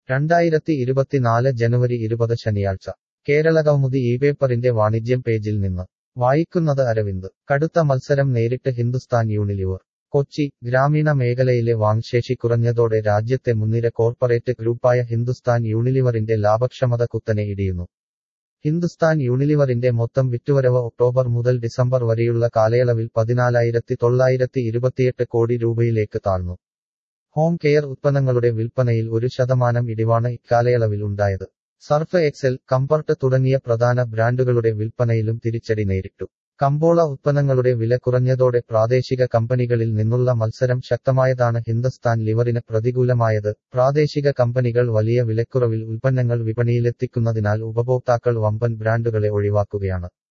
രണ്ടായിരത്തി ഇരുപത്തിനാല് ജനുവരി ഇരുപത് ശനിയാഴ്ച കേരളകൗമുദി ഈ പേപ്പറിന്റെ വാണിജ്യം പേജിൽ നിന്ന് വായിക്കുന്നത് അരവിന്ദ് കടുത്ത മത്സരം നേരിട്ട് ഹിന്ദുസ്ഥാൻ യൂണിലിവർ കൊച്ചി ഗ്രാമീണ മേഖലയിലെ വാങ്ശേഷി കുറഞ്ഞതോടെ രാജ്യത്തെ മുൻനിര കോർപ്പറേറ്റ് ഗ്രൂപ്പായ ഹിന്ദുസ്ഥാൻ യൂണിലിവറിന്റെ ലാഭക്ഷമത കുത്തനെ ഇടിയുന്നു ഹിന്ദുസ്ഥാൻ യൂണിലിവറിന്റെ മൊത്തം വിറ്റുവരവ് ഒക്ടോബർ മുതൽ ഡിസംബർ വരെയുള്ള കാലയളവിൽ പതിനാലായിരത്തി തൊള്ളായിരത്തി ഇരുപത്തിയെട്ട് കോടി രൂപയിലേക്ക് താഴ്ന്നു ഹോം കെയർ ഉത്പന്നങ്ങളുടെ വിൽപ്പനയിൽ ഒരു ശതമാനം ഇടിവാണ് ഇക്കാലയളവിൽ ഉണ്ടായത് സർഫ് എക്സൽ കംഫർട്ട് തുടങ്ങിയ പ്രധാന ബ്രാൻഡുകളുടെ വിൽപ്പനയിലും തിരിച്ചടി നേരിട്ടു കമ്പോള ഉത്പന്നങ്ങളുടെ വില കുറഞ്ഞതോടെ പ്രാദേശിക കമ്പനികളിൽ നിന്നുള്ള മത്സരം ശക്തമായതാണ് ഹിന്ദുസ്ഥാൻ ലിവറിന് പ്രതികൂലമായത് പ്രാദേശിക കമ്പനികൾ വലിയ വിലക്കുറവിൽ ഉൽപ്പന്നങ്ങൾ വിപണിയിലെത്തിക്കുന്നതിനാൽ ഉപഭോക്താക്കൾ വമ്പൻ ബ്രാൻഡുകളെ ഒഴിവാക്കുകയാണ്